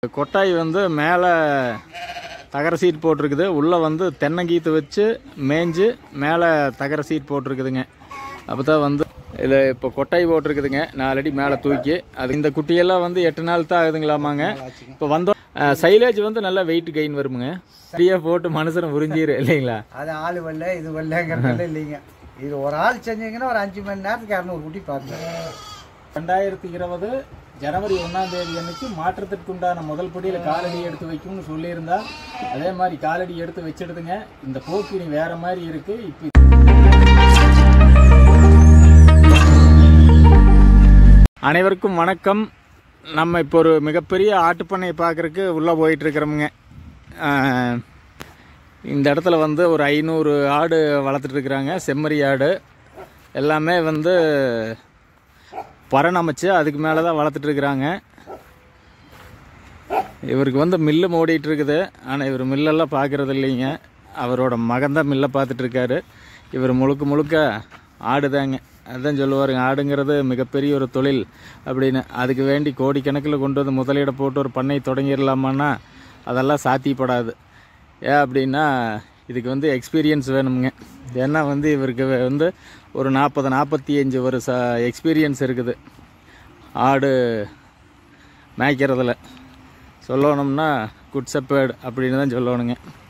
கொட்டாய் வந்து மேலே தகர சீட் போட்டிருக்குது உள்ளே வந்து தென்னங்கீத்து வச்சு மேய்ஞ்சு மேலே தகர சீட் போட்டிருக்குதுங்க அப்போ தான் வந்து இது இப்போ கொட்டாய் போட்டிருக்குதுங்க நாலடி மேலே தூக்கி அது இந்த குட்டியெல்லாம் வந்து எட்டு நாள் தான் ஆகுதுங்களாமாங்க இப்போ வந்தோம் சைலேஜ் வந்து நல்லா வெயிட் கெயின் வருமுங்க சரியாக போட்டு மனுஷனை உறிஞ்சிரு இல்லைங்களா அது ஆள் வரல இது வரலங்கிறதுல இல்லைங்க இது ஒரு ஆள் செஞ்சீங்கன்னா ஒரு அஞ்சு மணி நேரத்துக்கு இரநூறு குட்டி பார்க்கலாம் ரெண்டாயிரத்தி இருபது ஜனவரி ஒன்றாம் தேதி அன்னைக்கு மாற்றத்திற்குண்டான முதல் படியில் காலடி எடுத்து வைக்கும்னு சொல்லியிருந்தா அதே மாதிரி காலடி எடுத்து வச்சிடுதுங்க இந்த போக்கு இனி வேற மாதிரி இருக்கு இப்போ அனைவருக்கும் வணக்கம் நம்ம இப்போ ஒரு மிகப்பெரிய ஆட்டுப்பண்ணையை பார்க்குறக்கு உள்ளே போயிட்டு இருக்கிறோமுங்க ஆஹ், இந்த இடத்துல வந்து ஒரு ஐநூறு ஆடு வளர்த்துட்டு இருக்கிறாங்க செம்மறி ஆடு எல்லாமே வந்து பரண் அமைச்சு அதுக்கு மேலே தான் வளர்த்துட்டு இருக்கிறாங்க இவருக்கு வந்து மில்லு மூடிட்டு இருக்குது ஆனால் இவர் மில்லெல்லாம் பார்க்கறது இல்லைங்க அவரோட மகன் தான் மில்லை பார்த்துட்டு இருக்காரு இவர் முழுக்க முழுக்க ஆடுதாங்க அதான் சொல்லுவாருங்க ஆடுங்கிறது மிகப்பெரிய ஒரு தொழில் அப்படின்னு அதுக்கு வேண்டி கோடிக்கணக்கில் கொண்டு வந்து முதலீடை போட்டு ஒரு பண்ணை தொடங்கிடலாமான்னா அதெல்லாம் சாத்தியப்படாது ஏன் அப்படின்னா இதுக்கு வந்து எக்ஸ்பீரியன்ஸ் வேணுங்க ஏன்னா வந்து இவருக்கு வந்து ஒரு நாற்பது நாற்பத்தி அஞ்சு வருஷ எக்ஸ்பீரியன்ஸ் இருக்குது ஆடு மேய்க்கிறதுல சொல்லணும்னா குட் செப்பேர்டு அப்படின்னு தான் சொல்லணுங்க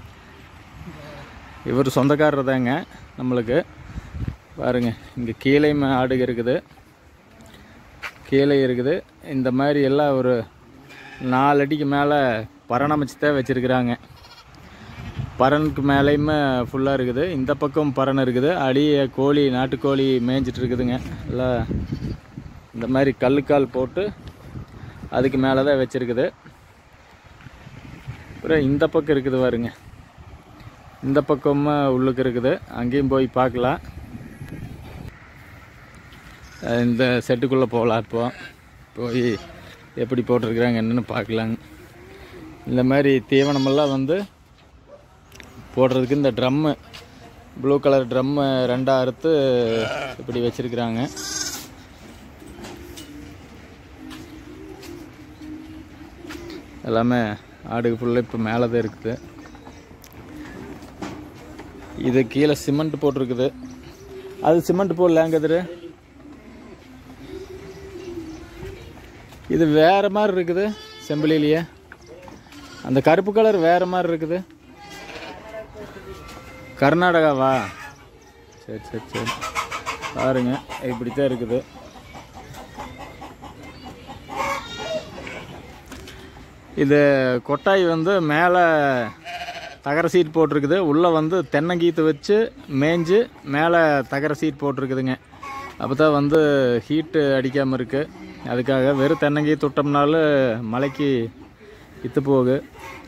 இவர் சொந்தக்காரர் தாங்க நம்மளுக்கு பாருங்க இங்கே கீழே ஆடுக இருக்குது கீழே இருக்குது இந்த மாதிரி எல்லாம் ஒரு நாலு அடிக்கு மேலே பரணமைச்சு தான் வச்சுருக்குறாங்க பரனுக்கு மேலேயுமே ஃபுல்லாக இருக்குது இந்த பக்கம் பறன் இருக்குது அடியே கோழி நாட்டுக்கோழி மேய்ஞ்சிட்டு இருக்குதுங்க எல்லாம் இந்த மாதிரி கல்லுக்கால் போட்டு அதுக்கு மேலே தான் வச்சுருக்குது அப்புறம் இந்த பக்கம் இருக்குது பாருங்க இந்த பக்கமும் உள்ளுக்கு இருக்குது அங்கேயும் போய் பார்க்கலாம் அஹ் இந்த செட்டுக்குள்ளே போகலாம் இப்போ போய் எப்படி போட்டிருக்கிறாங்க என்னன்னு பார்க்கலாங்க இந்த மாதிரி தீவனமெல்லாம் வந்து போடுறதுக்கு இந்த ட்ரம்மு ப்ளூ கலர் ட்ரம்மு ரெண்டாக அறுத்து இப்படி வச்சுருக்குறாங்க எல்லாமே ஆடுக்கு ஃபுல்லாக இப்போ மேலே தான் இருக்குது இது கீழே சிமெண்ட் போட்டிருக்குது அது சிமெண்ட் போடலாங்கதிரு இது வேற மாதிரி இருக்குது செம்பிலிலேயே அந்த கருப்பு கலர் வேற மாதிரி இருக்குது கர்நாடகாவா சரி சரி சரி பாருங்க இப்படி தான் இருக்குது இது கொட்டாய் வந்து மேலே தகர சீட் போட்டிருக்குது உள்ளே வந்து தென்னங்கீத்து வச்சு மேய்ஞ்சு மேலே தகர சீட் போட்டிருக்குதுங்க அப்போ தான் வந்து ஹீட்டு அடிக்காமல் இருக்குது அதுக்காக வெறும் தென்னங்கீத்து விட்டோம்னாலும் மலைக்கு இத்து போகு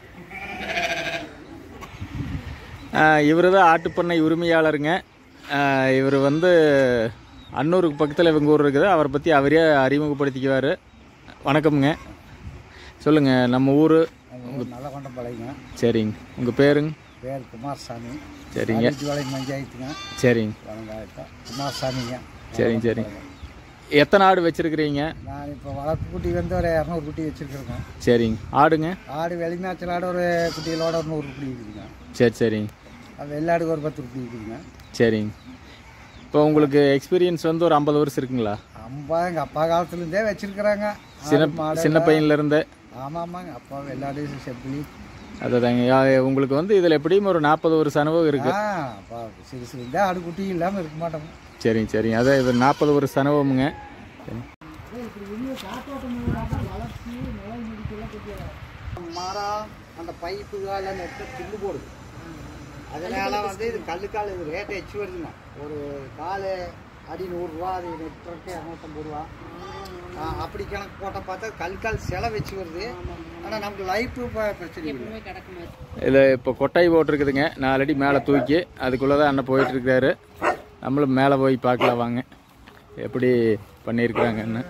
இவர் தான் ஆட்டுப்பண்ணை உரிமையாளருங்க இவர் வந்து அன்னூருக்கு பக்கத்தில் இவங்க ஊர் இருக்குது அவரை பற்றி அவரே அறிமுகப்படுத்திக்குவார் வணக்கம்ங்க சொல்லுங்கள் நம்ம ஊர் நல்ல கொண்ட பழையங்க சரிங்க உங்கள் பேருங்க பேர் குமாரசாமி சரிங்க ஜோலை பஞ்சாயத்துங்க சரிங்க வழங்காயத்தான் குமாரசாமிங்க சரிங்க சரிங்க எத்தனை ஆடு வச்சுருக்கிறீங்க நான் இப்போ வளர்ப்பு குட்டி வந்து ஒரு இரநூறு குட்டி வச்சுருக்கிறேங்க சரிங்க ஆடுங்க ஆடு வெளிநாச்சல் ஆடு ஒரு குட்டிகளோட ஒரு நூறு குட்டி இருக்குதுங்க சரி சரிங்க அது வெள்ளாடுக்கு ஒரு பத்து குட்டி இருக்குதுங்க சரிங்க இப்போ உங்களுக்கு எக்ஸ்பீரியன்ஸ் வந்து ஒரு ஐம்பது வருஷம் இருக்குங்களா அம்பா எங்கள் அப்பா காலத்துலேருந்தே வச்சுருக்குறாங்க சின்ன சின்ன பையன்லேருந்து ஆமாம் ஆமாங்க அப்பா வெள்ளாடு செப்பிலி அதுதாங்க யா- உங்களுக்கு வந்து இதில் எப்படியும் ஒரு நாற்பது வருஷம் அனுபவம் இருக்குது ஆ அப்பா சிறு சிறு இருந்தால் ஆடு குட்டி இல்லாமல் இருக்க மாட்டோங்க சரிங்க சரிங்க அதான் இது நாற்பது வருஷம் அனுபவமுங்க சரி. மரம் அந்த பைப்புகள் நெட்டு பில்லு போடுது அதனால வந்து இது கல்லுக்கால் இது ரேட் எச்சு வருதுங்க ஒரு கால் அடி நூறுரூவா அது நெட்டுறக்கு இரநூத்தம்பது ரூபா ஆ, அப்படி கணக்கு போட்டால் பார்த்தா கல்கால் செலை வச்சு வருது ஆனால் நமக்கு லைஃப்பு இப்போ பிரச்சனை இல்லை இது இப்போ கொட்டாய் போட்டிருக்குதுங்க நாலடி மேலே தூக்கி அதுக்குள்ளே தான் அண்ணன் போயிட்டு இருக்காரு நம்மளும் மேலே போய் பார்க்கலாம் வாங்க எப்படி பண்ணியிருக்கிறாங்கன்னு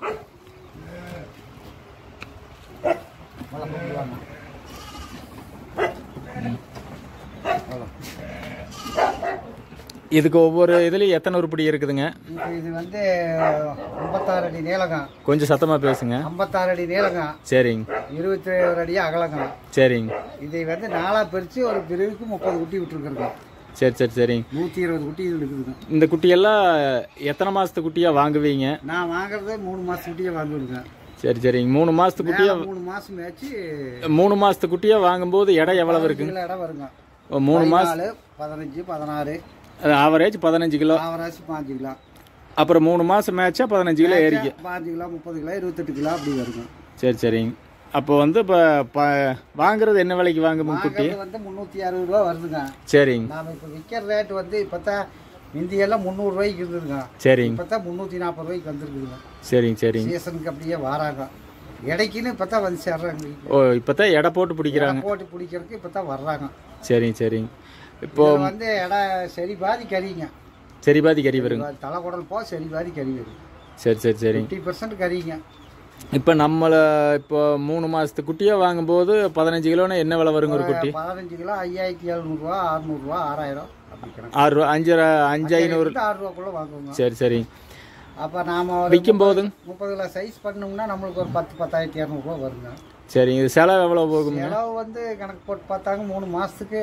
நல்லா கொண்டு வாங்க அவ்வளோ இதுக்கு ஒவ்வொரு இதுலேயும் எத்தனை உருப்படி இருக்குதுங்க இப்போ இது வந்து ஐம்பத்தாறு அடி நீளங்க கொஞ்சம் சத்தமாக பேசுங்க ஐம்பத்தாறு அடி நீளங்க சரிங்க இருபத்தி ஏழு அடி அகலங்க சரிங்க இதை வந்து நாலாக பிரித்து ஒரு பிரிவுக்கு முப்பது குட்டி விட்டுருக்குறோங்க சரி சரி சரிங்க நூற்றி இருபது குட்டி இது இருக்குதுங்க இந்த குட்டியெல்லாம் எத்தனை மாதத்து குட்டியாக வாங்குவீங்க நான் வாங்குறதே மூணு மாதம் குட்டியை வாங்கிவிடுங்க சரி சரிங்க மூணு மாதத்து குட்டியாக மூணு மாதம் மேய்ச்சி மூணு மாதத்து குட்டியாக வாங்கும்போது இடம் எவ்வளவு இருக்குங்க கிலோ இடம் வருங்க ஓ, மூணு மாதம் நாலு பதினஞ்சு பதினாறு ஆவரேஜ் பதினஞ்சு கிலோ ஆவராசி பாஞ்சு கிலோ அப்புறம் மூணு மாதம் மேட்சா பதினஞ்சு கிலோ ஏறிக்கு பாஞ்சு கிலோ முப்பது கிலோ இருபத்தெட்டு கிலோ அப்படி வருங்க சரி சரிங்க அப்போ வந்து இப்போ ப வாங்குறது என்ன விலைக்கு வாங்குங்க குட்டி வாங்குறது வந்து முந்நூற்றி அறுபது ரூபா வருதுங்க சரிங்க நாம இப்போ விற்கிற ரேட் வந்து இப்போ தான் இந்தியெல்லாம் முந்நூறுரூவாய்க்கு இருந்ததுங்க சரிங்க இப்போ தான் முந்நூற்றி நாற்பது ரூபாய்க்கு வந்துருக்குதுங்க சரிங்க சரிங்க சீசனுக்கு அப்படியே வராங்க இடைக்குன்னு இப்போ தான் வந்து சேர்றாங்க ஓ இப்போ தான் எடை போட்டு பிடிக்கிறாங்க போட்டு பிடிக்கிறதுக்கு இப்போ தான் வர்றாங்க சரிங்க சரிங்க இப்போ இப்போ வந்து இடம் சரி பாதி கறிங்க சரி பாதி கறி வருங்க தலை குடல் போ சரி பாதி கறி வரும் சரி சரி சரிங்க ஃபிஃப்டி பர்சன்ட் கறிங்க இப்போ நம்மளை இப்போ மூணு மாதத்து குட்டியாக வாங்கும்போது பதினஞ்சு கிலோன்னு என்ன விலை வருங்க ஒரு குட்டி பதினஞ்சு கிலோ ஐயாயிரத்தி எழுநூறுவா அறுநூறுவா ஆறாயிரம் அப்படி கணக்கு ஆறு ரூபா அஞ்சு ரூபா அஞ்சு ஐநூறு இருந்து ஆறு ரூபாக்குள்ள வாங்குவோங்க சரி சரிங்க அப்போ நாம ஒரு விற்கும் போதுங்க முப்பது கிலோ சைஸ் பண்ணோம்னா நம்மளுக்கு ஒரு பத்து பத்தாயிரத்தி இரநூறுவா வருங்க சரிங்க இது செலவு எவ்வளோ போகுங்க செலவு வந்து கணக்கு போட்டு பார்த்தாங்க மூணு மாதத்துக்கு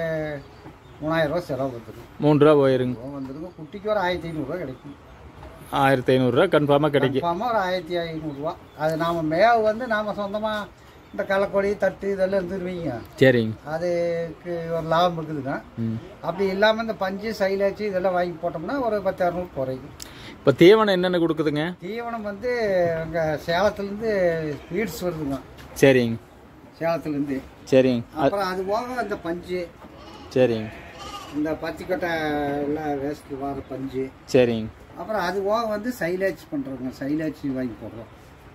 மூணாயிரம் ரூபா செலவு வந்துடும் மூணு ரூபா போயிருங்க வந்துருங்க குட்டிக்கு ஒரு ஆயிரத்தி ஐநூறுரூவா கிடைக்கும் ஆயிரத்தி ஐநூறுரூவா கன்ஃபார்மாக கிடைக்கும் கன்ஃபார்மாக ஒரு ஆயிரத்தி ஐநூறுரூவா அது நாம் மேவு வந்து நாம் சொந்தமாக இந்த களைக்கொடி தட்டு இதெல்லாம் இருந்துருவீங்க சரிங்க அதுக்கு ஒரு லாபம் இருக்குதுங்க ம் அப்படி இல்லாமல் இந்த பஞ்சு சைலாச்சு இதெல்லாம் வாங்கி போட்டோம்னா ஒரு பத்து இரநூறு குறையும் இப்போ தீவனம் என்னென்ன கொடுக்குதுங்க தீவனம் வந்து அங்கே சேலத்துலேருந்து ஸ்வீட்ஸ் வருதுங்க சரிங்க சேலத்துலேருந்து சரிங்க அப்புறம் அது போக அந்த பஞ்சு சரிங்க இந்த பத்திக்கொட்டை எல்லாம் வேஸ்ட்டு வர பஞ்சு சரிங்க அப்புறம் அது போக வந்து சைலேஜ் பண்ணுறோங்க சைலேஜ் வாங்கி போடுறோம்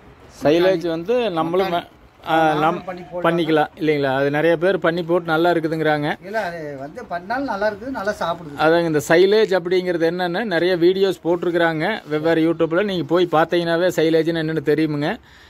சைலேஜ் வந்து நம்மளும் ம- ஆ, நம் பண்ணி போடுறோம் பண்ணிக்கலாம் இல்லைங்களா அது நிறைய பேர் பண்ணி போட்டு நல்லா இருக்குதுங்கிறாங்க இல்லை அது வந்து பண்ணாலும் நல்லா இருக்குது நல்லா சாப்பிடுது அதாங்க இந்த சைலேஜ் அப்படிங்கிறது என்னென்னு நிறைய வீடியோஸ் போட்டிருக்கிறாங்க வெவ்வேறு யூடியூப்பில் நீங்கள் போய் பார்த்தீங்கன்னாவே சைலேஜ்னு என்னென்னு தெரியுமுங்க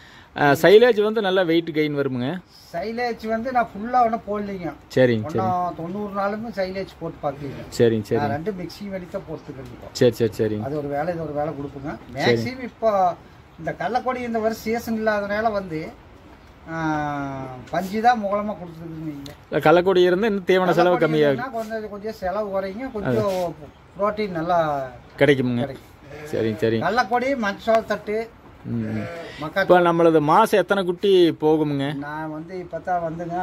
சைலேஜ் வந்து நல்லா வெயிட் கெயின் வருமுங்க சைலேஜ் வந்து நான் ஃபுல்லாக ஒன்றும் போடலைங்க சரிங்க சரி ஒன்றும் தொண்ணூறு நாளுமே சைலேஜ் போட்டு பார்க்கலீங்க சரிங்க சரி நான் ரெண்டு மிக்ஸி வடி தான் போட்டுக்கிறேன் சரி சரி சரிங்க அது ஒரு வேலை இது ஒரு வேலை கொடுப்புங்க மேக்ஸிமம் இப்போ இந்த கள்ளக்கொடி இந்த வருஷம் சீசன் இல்லாதனால வந்து ஆ, பஞ்சு தான் மூலமாக கொடுத்துருக்குங்க இல்ல, கள்ளக்குடி இருந்து இன்னும் தீவன செலவு கம்மியாகும் கொஞ்சம் கொஞ்சம் செலவு குறைங்க கொஞ்சம் ப்ரோட்டீன் நல்லா கிடைக்குமுங்க கிடைக்கும் சரிங்க சரிங்க கள்ளக்கொடி மஞ்சள் தட்டு ம் மக்கா இப்போ நம்மளது மாதம் எத்தனை குட்டி போகுமுங்க நான் வந்து இப்போ தான் வந்துங்க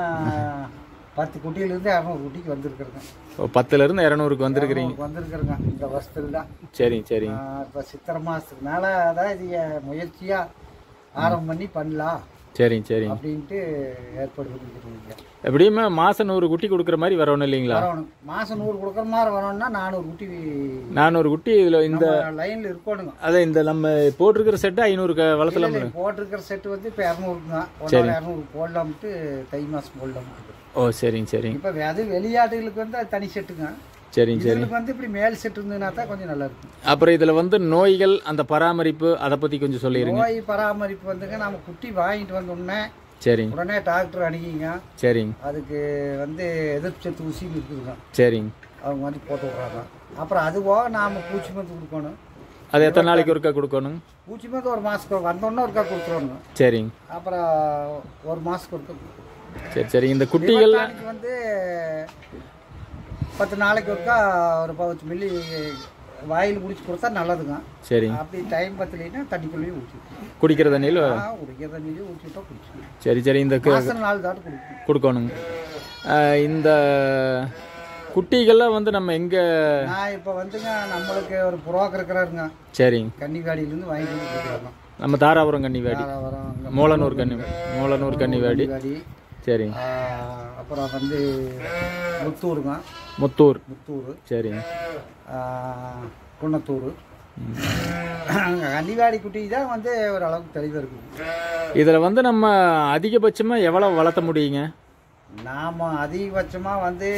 பத்து குட்டியிலேருந்து இரநூறு குட்டிக்கு வந்திருக்கிறேங்க ஓ, பத்துலேருந்து இரநூறுக்கு வந்திருக்கிறீங்க வந்திருக்கிறேங்க இந்த வருஷத்துல தான் சரிங்க சரிங்க இப்போ சித்திரை மாதத்துக்கு மேலே அதான் இது முயற்சியாக ஆரம்பம் பண்ணி பண்ணலாம் சரிங்க சரிங்க அப்படின்ட்டு ஏற்பாடு பண்ணிக்கிறீங்க எப்படியுமே மாதம் நூறு குட்டி கொடுக்குற மாதிரி வரணும் இல்லைங்களா வரணும் மாதம் நூறு கொடுக்குற மாதிரி வரணும்னா நானூறு குட்டி நானூறு குட்டி இதில் இந்த லைனில் இருக்கணுங்க அதான் இந்த நம்ம போட்டிருக்கிற செட்டு ஐநூறு க வளர்த்தலாம் இல்லை, போட்டிருக்கிற செட்டு வந்து இப்போ இரநூறுங்க ஒன்றரை இரநூறு போடலாம்ட்டு தை மாதம் போடலாம்ட்டு ஓ சரிங்க சரிங்க இப்போ அது வெளியாடுகளுக்கு வந்து அது தனி செட்டுங்க சரிங்க சரி இதுக்கு வந்து இப்படி மேல் செட்டு இருந்ததுன்னா தான் கொஞ்சம் நல்லா இருக்கும் அப்புறம் இதில் வந்து நோய்கள் அந்த பராமரிப்பு அதை பற்றி கொஞ்சம் சொல்லிடுங்க நோய் பராமரிப்பு வந்துங்க நம்ம குட்டி வாங்கிட்டு வந்த உடனே சரிங்க உடனே டாக்டர் அணுகிங்க சரிங்க அதுக்கு வந்து எதிர்ப்பு சத்து ஊசின்னு இருக்குதுங்க சரிங்க அவங்க வந்து போட்டு விட்றாங்க அப்புறம் அது போக நாம் பூச்சி மருந்து கொடுக்கணும் அது எத்தனை நாளைக்கு ஒருக்கா கொடுக்கணும் பூச்சி மருந்து ஒரு மாதத்துக்கு வந்தோடனே ஒருக்கா கொடுத்துருவாங்க சரிங்க அப்புறம் ஒரு மாதத்துக்கு ஒருக்கா கொடுக்கணும். சரி சரி இந்த குட்டிகள் டானிக் வந்து பத்து நாளைக்கு ஒருக்கா ஒரு பவுச் மில்லி வாயில் குடிச்சு கொடுத்தா நல்லதுங்க சரிங்க அப்படி டைம் பத்தலைன்னா தண்ணிக்குள்ளேயே ஊற்றி குடிக்கிற தண்ணியில் குடிக்கிற தண்ணியிலே ஊற்றிட்டா குடிச்சிக்கலாம் சரி சரி இந்த கு- மாதம் நாலு தாட்டு குடிக்கணும் கொடுக்கணுங்க ஆஹ் இந்த குட்டிகள்லாம் வந்து நம்ம எங்கே நான் இப்போ வந்துங்க நம்மளுக்கு ஒரு புரோக்கர் இருக்கிறாருங்க சரிங்க கன்னிகாடியிலேருந்து வாங்கிட்டு வந்து கொடுக்குறாங்க நம்ம தாராபுரம் கன்னிவாடி வரோம் மூலனூர் கன்னி மூலனூர் கன்னிவாடி கன்னிகாடி சரிங்க ஆஹ் அப்புறம் வந்து முத்தூருங்க முத்தூர் முத்தூர் சரிங்க ஆஹ் குன்னத்தூர் கன்னிகாடி குட்டி தான் வந்து ஒரு அளவுக்கு தெளிவாக இருக்குது இதில் வந்து நம்ம அதிகபட்சமாக எவ்வளோ வளர்த்த முடியுங்க நாம் அதிகபட்சமாக வந்து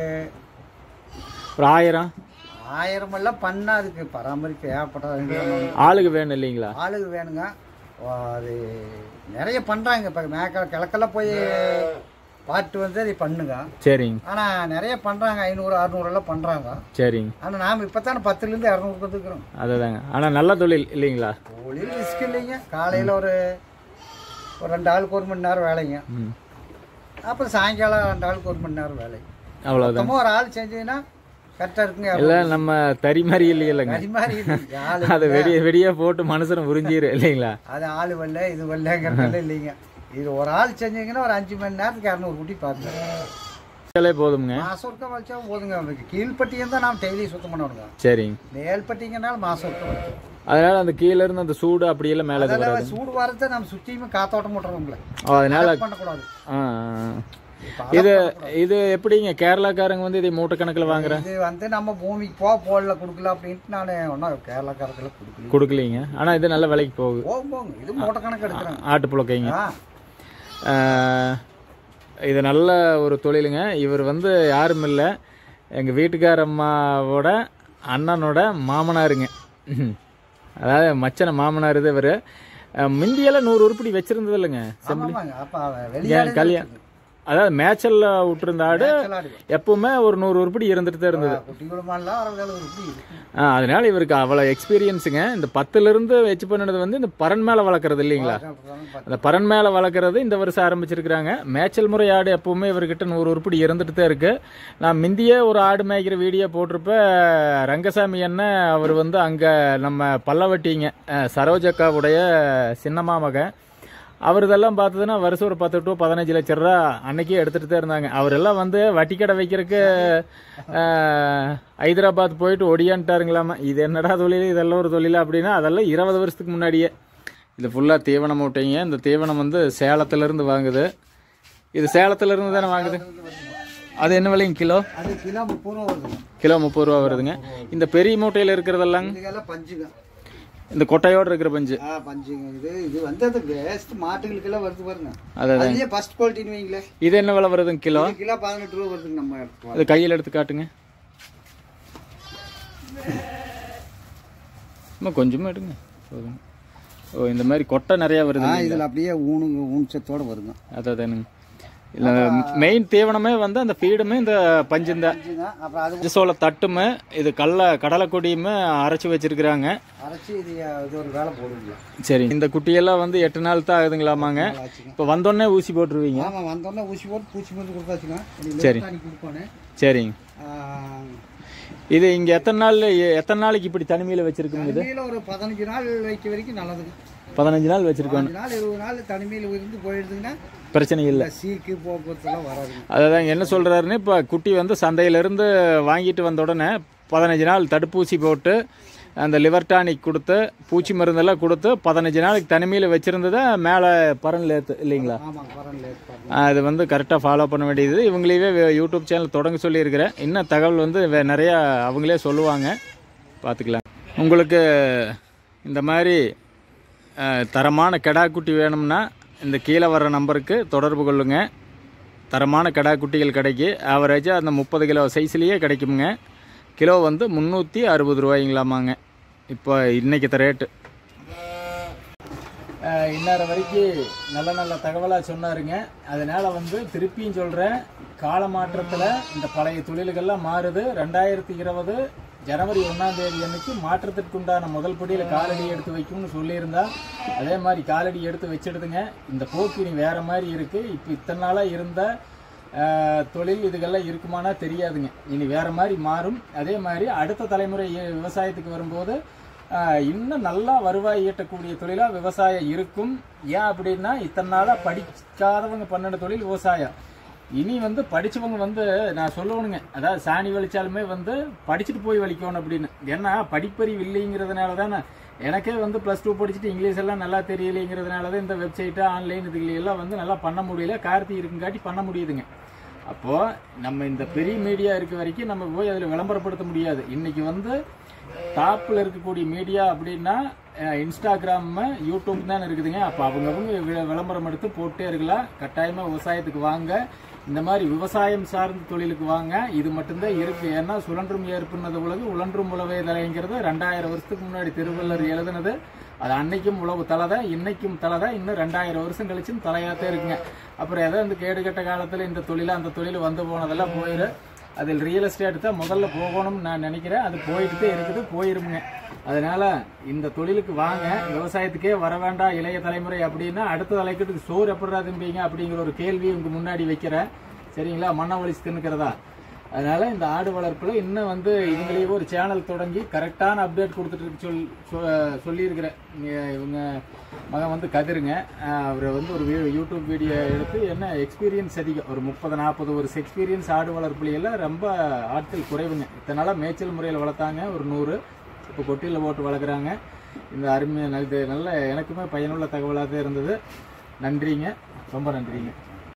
ஒரு ஆயிரம் ஆயிரம் எல்லாம் பண்ணால் அதுக்கு பராமரிப்பு ஏற்பட்ட ஆளுக்கு வேணும் இல்லைங்களா ஆளுங்க வேணுங்க ஓ, அது நிறைய பண்ணுறாங்க இப்போ மேக்க கிழக்கெல்லாம் போய் பார்த்து வந்து அதை பண்ணுங்க சரிங்க ஆனால் நிறைய பண்ணுறாங்க ஐநூறு அறநூறுலாம் பண்ணுறாங்க சரிங்க ஆனால் நாம் இப்போ தானே பத்துலேருந்து இரநூறு வந்துக்கிறோம் அதுதாங்க ஆனால் நல்ல தொழில் இல்லைங்களா தொழில் ரிஸ்க் இல்லைங்க காலையில் ஒரு ஒரு ரெண்டு ஆளுக்கு ஒரு மணி நேரம் வேலைங்க ம் அப்புறம் சாயங்காலம் ரெண்டு ஆளுக்கு ஒரு மணி நேரம் வேலை அவ்வளோதான் மொத்தமாக ஒரு ஆள் செஞ்சீங்கன்னா கரெக்டாக இருக்குங்க இல்லை நம்ம தறி மாதிரி இல்லையிலங்க அது மாதிரி இல்லைங்க. ஆளு அதை வெடிய வெடிய போட்டு மனுஷனை புரிஞ்சிரு இல்லைங்களா அது ஆள் வரல இது வரலங்கிறதுல இல்லைங்க இது ஒரு ஆள் செஞ்சீங்கன்னா ஒரு அஞ்சு மணி நேரத்துக்கு இரநூறு குட்டி பார்த்துக்கலாம் வச்சாலே போதுங்க மாசம் ஒருக்கா வச்சா போதுங்க அவனுக்கு கீழ்பட்டியும் தான் நாம் டெய்லி சுத்தம் பண்ணணுங்க சரிங்க மேல்பட்டிங்கனாலும் மாசம் ஒருக்கா வச்சோம் அதனால அந்த கீழ இருந்து அந்த சூடு அப்படியெல்லாம் மேலே இது வராது அதெல்லாம் சூடு வரத்தை நம்ம சுற்றியுமே காத்தோட்டம் போட்டுறோம்ல ஓ, அதனால பண்ணக்கூடாது ஆ, ஆ. இப்ப இது இது எப்படிங்க கேரளாக்காரங்க வந்து இதை மூட்டை கணக்கில் வாங்குறேன் இது வந்து நம்ம பூமிக்கு போ போடல கொடுக்கல அப்படின்ட்டு நான் ஒன்றும் கேரளாக்காரத்தில் கொடுக்கல கொடுக்கலீங்க ஆனால் இது நல்ல விலைக்கு போகுது போகும் போங்க இது மூட்டை கணக்கு எடுக்கிறாங்க ஆட்டு புழக்கைங்க ஆ ஆஹ், இது நல்ல ஒரு தொழிலுங்க இவர் வந்து யாரும் இல்லை எங்கள் வீட்டுக்கார அம்மாவோட அண்ணனோட மாமனாருங்க ம். அதாவது மச்சன மாமனார் இது இவர் முந்தியெல்லாம் நூறு உருப்படி வச்சிருந்தது இல்லைங்க ஆமாங்க அப்போ வெளியே கல்யாணம் அதாவது மேய்ச்சல்ல விட்டுருந்த ஆடு விளையாடு எப்பவுமே ஒரு நூறு உருப்படி இருந்துட்டு தான் இருந்தது குட்டி குடும்பம்லாம் அறுபது ஏழு உருப்படி இருக்கு ஆ, அதனால இவருக்கு அவ்வளோ எக்ஸ்பீரியன்ஸுங்க இந்த பத்துல இருந்து வச்சு பண்ணது வந்து இந்த பரன் மேலே வளர்க்குறது இல்லைங்களா அந்த பரன் மேலே வளர்க்குறது இந்த வருஷம் ஆரம்பிச்சிருக்கிறாங்க மேய்ச்சல் முறை ஆடு எப்பவுமே இவர்கிட்ட நூறு உருப்படி இருந்துட்டு தான் இருக்கு நான் முந்தியே ஒரு ஆடு மேய்க்கிற வீடியோ போட்டிருப்ப ரங்கசாமி அண்ணன் அவர் வந்து அங்கே நம்ம பல்லவட்டிங்க அஹ், சரோஜக்காவுடைய சின்னம்மா மகன் அவர் இதெல்லாம் பார்த்ததுன்னா வருஷம் ஒரு பத்து டு பதினஞ்சு லட்ச ரூபா அன்னைக்கே எடுத்துட்டு தான் இருந்தாங்க அவரெல்லாம் வந்து வட்டி கடை வைக்கிறதுக்கு அஹ், ஹைதராபாத் போயிட்டு ஒடியான்ட்டாருங்களாமா இது என்னடா தொழில் இதெல்லாம் ஒரு தொழில் அப்படின்னா அதெல்லாம் இருபது வருஷத்துக்கு முன்னாடியே இது ஃபுல்லாக தீவனம் மூட்டைங்க இந்த தீவனம் வந்து சேலத்திலேருந்து வாங்குது இது சேலத்திலேருந்து தானே வாங்குது அது என்ன விலைங்க கிலோ அது கிலோ முப்பது ரூபா வருதுங்க கிலோ முப்பது ரூபா வருதுங்க இந்த பெரிய மூட்டையில் இருக்கிறதெல்லாங்க இதுக்கெல்லாம் பஞ்சுங்க இந்த கொட்டையோடு இருக்கிற பஞ்சு ஆ பஞ்சுங்க இது இது வந்து அது வேஸ்ட் மாட்டுகளுக்கெல்லாம் வருது பாருங்க அதான் அதுலயே ஃபர்ஸ்ட் குவாலிட்டின்னு வைங்களேன் இது என்ன விலை வருதுங்க கிலோ இது கிலோ பதினெட்டு ரூபா வருதுங்க நம்ம இடத்துல அது கையில் எடுத்து காட்டுங்க இன்னும் கொஞ்சமாக எடுங்க போதுங்க ஓ இந்த மாதிரி கொட்டை நிறையா வருது ஆ இதில் அப்படியே ஊனுங்க ஊன்சத்தோட வருங்க அதானுங்க இல்லை மெயின் தீவனமே வந்து அந்த ஃபீடுமே இந்த பஞ்சுந்த பஞ்சுங்க அப்புறம் அது சோள தட்டுமே இது கடல கடலைக்கொடியுமே அரைச்சி வச்சிருக்கிறாங்க அரைச்சி இது இது ஒரு வேலை போடுவீங்க சரி இந்த குட்டியெல்லாம் வந்து எட்டு நாள் தான் ஆகுதுங்களாமாங்க ஆச்சுங்க இப்போ வந்தோடனே ஊசி போட்டுருவீங்க ஆமாம் வந்தோடனே ஊசி போட்டு பூச்சி மருந்து கொடுத்தாச்சுங்க சரி. தண்ணி கொடுப்பானே சரிங்க இது இங்கே எத்தனை நாள் எத்தனை நாளைக்கு இப்படி தனிமையில் வச்சிருக்குங்க இது தனிமையில் ஒரு பதினஞ்சு நாள் வைக்க வரைக்கும் நல்லதுங்க பதினஞ்சு நாள் வச்சிருக்கோம் பதினஞ்சு நாள் இருபது நாள் தனிமையில் இருந்து போயிடுதுங்கன்னா பிரச்சனை இல்லை இந்த சீக்கு போக்குவரத்துலாம் வராதுங்க அதான் என்ன சொல்கிறாருன்னு இப்போ குட்டி வந்து சந்தையிலேருந்து வாங்கிட்டு வந்த உடனே பதினஞ்சு நாள் தடுப்பூசி போட்டு அந்த லிவர் டானிக் கொடுத்து பூச்சி மருந்தெல்லாம் கொடுத்து பதினஞ்சு நாளைக்கு தனிமையில் வச்சுருந்ததை மேலே பரன்ல ஏற்று இல்லைங்களா ஆமாங்க பரவாயில்ல ஏற்பாடு அது வந்து கரெக்டாக ஃபாலோ பண்ண வேண்டியது இவங்களையே வே- யூடியூப் சேனல் தொடங்க சொல்லியிருக்கிறேன் இன்னும் தகவல் வந்து வே- நிறையா அவங்களே சொல்லுவாங்க பார்த்துக்கலாம் உங்களுக்கு இந்த மாதிரி அஹ், தரமான கெடா குட்டி வேணும்னா இந்த கீழே வர்ற நம்பருக்கு தொடர்பு கொள்ளுங்க தரமான கெடா குட்டிகள் கிடைக்கு ஆவரேஜாக அந்த முப்பது கிலோ சைஸ்லேயே கிடைக்குமுங்க கிலோ வந்து முந்நூற்றி அறுபது ரூபாய்ங்களாமாங்க இப்போ இன்னைக்கு ரேட்டு இன்னார வரைக்கும் நல்ல நல்ல தகவலாக சொன்னாருங்க அதனால வந்து திருப்பியும் சொல்கிறேன் கால மாற்றத்தில் இந்த பழைய தொழில்கள்லாம் மாறுது ரெண்டாயிரத்தி இருபது ஜனவரி ஒன்றாம் தேதி அன்னைக்கு மாற்றத்திற்குண்டான முதல் படியில் காலடி எடுத்து வைக்கும்னு சொல்லியிருந்தா அதே மாதிரி காலடி எடுத்து வச்சிடுதுங்க இந்த போக்கு இனி வேற மாதிரி இருக்கு இப்போ இத்தனை நாளாக இருந்த ஆஹ், தொழில் இதுகெல்லாம் இருக்குமானா தெரியாதுங்க இனி வேற மாதிரி மாறும் அதே மாதிரி அடுத்த தலைமுறை இ- விவசாயத்துக்கு வரும்போது ஆஹ், இன்னும் நல்லா வருவாய் ஈட்டக்கூடிய தொழிலா விவசாயம் இருக்கும் ஏன் அப்படின்னா இத்தனை நாளா படிக்காதவங்க பண்ணின தொழில் விவசாயம் இனி வந்து படிச்சவங்க வந்து நான் சொல்லணுங்க அதாவது சாணி வலிச்சாலுமே வந்து படிச்சுட்டு போய் வலிக்கணும் அப்படின்னு ஏன்னா படிப்பறிவு இல்லைங்கிறதுனால தானே எனக்கே வந்து ப்ளஸ் டூ படிச்சுட்டு இங்கிலீஷ் எல்லாம் நல்லா தெரியலைங்கிறதுனால தான் இந்த வெப்சைட்டு ஆன்லைன் இதுல எல்லாம் வந்து நல்லா பண்ண முடியல கார்த்தி இருக்குங்காட்டி பண்ண முடியுதுங்க அப்போ நம்ம இந்த பெரிய மீடியா இருக்க வரைக்கும் நம்ம போய் அதில் விளம்பரப்படுத்த முடியாது இன்னைக்கு வந்து டாப்ல இருக்கக்கூடிய மீடியா அப்படின்னா அஹ், இன்ஸ்டாகிராம் யூடியூப் தான் இருக்குதுங்க அப்போ அவங்கவுங்க வி- விளம்பரம் எடுத்து போட்டே இருக்கலாம் கட்டாயமா விவசாயத்துக்கு வாங்க இந்த மாதிரி விவசாயம் சார்ந்த தொழிலுக்கு வாங்க இது மட்டும்தான் இருக்கு ஏன்னா சுழன்றும் ஏற்புனது உலகு உழன்றும் உழவே தலைங்கிறது ரெண்டாயிரம் வருஷத்துக்கு முன்னாடி திருவள்ளுவர் எழுதுனது அது அன்னைக்கும் உழவு தலை தான் இன்னைக்கும் தலை தான் இன்னும் ரெண்டாயிரம் வருஷம் கழிச்சும் தலையாத்தே இருக்குங்க அப்புறம் ஏதோ இந்த கேடுகட்ட காலத்தில் இந்த தொழில் அந்த தொழில் வந்து போனதெல்லாம் போயிரு அதில் ரியல் எஸ்டேட் தான் முதல்ல போகணும்னு நான் நினைக்கிறேன் அது போயிட்டு தான் இருக்குது போயிருமுங்க அதனால இந்த தொழிலுக்கு வாங்க விவசாயத்துக்கே வர வேண்டாம் இளைய தலைமுறை அப்படின்னா அடுத்த தலைக்கிறதுக்கு சோறு எப்படா திம்பீங்க அப்படிங்கிற ஒரு கேள்வி உங்க முன்னாடி வைக்கிறேன் சரிங்களா மண்ணை ஒழிச்சு தின்னுக்கிறதா அதனால இந்த ஆடு வளர்ப்புல இன்னும் வந்து இவங்களையே ஒரு சேனல் தொடங்கி கரெக்டான அப்டேட் கொடுத்துட்டு இருக்கு சொல் சொ- சொல்லியிருக்கிறேன் இங்க இவங்க மகன் வந்து கதிருங்க அவர் வந்து ஒரு வீ- யூடியூப் வீடியோ எடுத்து என்ன எக்ஸ்பீரியன்ஸ் அதிகம் ஒரு முப்பது நாற்பது ஒரு எக்ஸ்பீரியன்ஸ் ஆடு வளர்ப்புலையெல்லாம் ரொம்ப ஆட்கள் குறைவுங்க இத்தனை நாளாக மேய்ச்சல் முறையில் வளர்த்தாங்க ஒரு நூறு இப்போ கொட்டியில் போட்டு வளர்க்குறாங்க இந்த அருமை இது நல்ல எனக்குமே பயனுள்ள தகவலாக தான் இருந்தது நன்றிங்க ரொம்ப நன்றிங்க